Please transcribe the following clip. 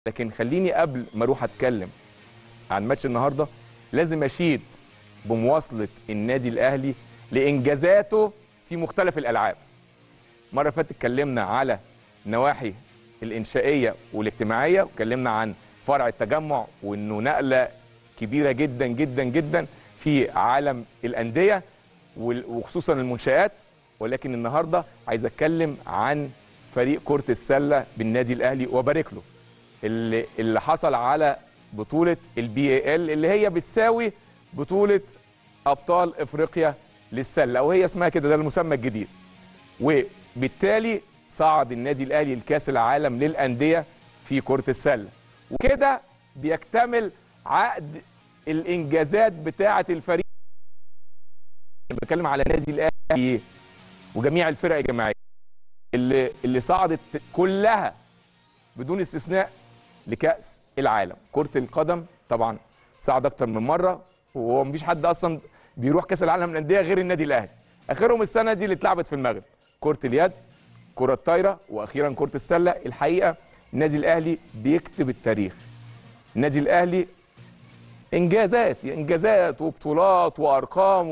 لكن خليني قبل ما اروح اتكلم عن ماتش النهارده لازم اشيد بمواصله النادي الاهلي لانجازاته في مختلف الالعاب مره فاتت اتكلمنا على النواحي الانشائيه والاجتماعيه واتكلمنا عن فرع التجمع وانه نقله كبيره جدا جدا جدا في عالم الانديه وال- وخصوصا المنشات ولكن النهارده عايز اتكلم عن فريق كره السله بالنادي الاهلي وبارك له اللي اللي حصل على بطوله البي اي ال اللي هي بتساوي بطوله ابطال افريقيا للسله او هي اسمها كده ده المسمى الجديد وبالتالي صعد النادي الاهلي لكاس العالم للانديه في كره السله وكده بيكتمل عقد الانجازات بتاعه الفريق بتكلم على النادي الاهلي وجميع الفرق الجماعيه اللي اللي صعدت كلها بدون استثناء لكاس العالم كره القدم طبعا صعد اكتر من مره وهو مفيش حد اصلا بيروح كاس العالم للانديه غير النادي الاهلي اخرهم السنه دي اللي اتلعبت في المغرب كره اليد كره الطايره واخيرا كره السله الحقيقه النادي الاهلي بيكتب التاريخ النادي الاهلي انجازات انجازات وبطولات وارقام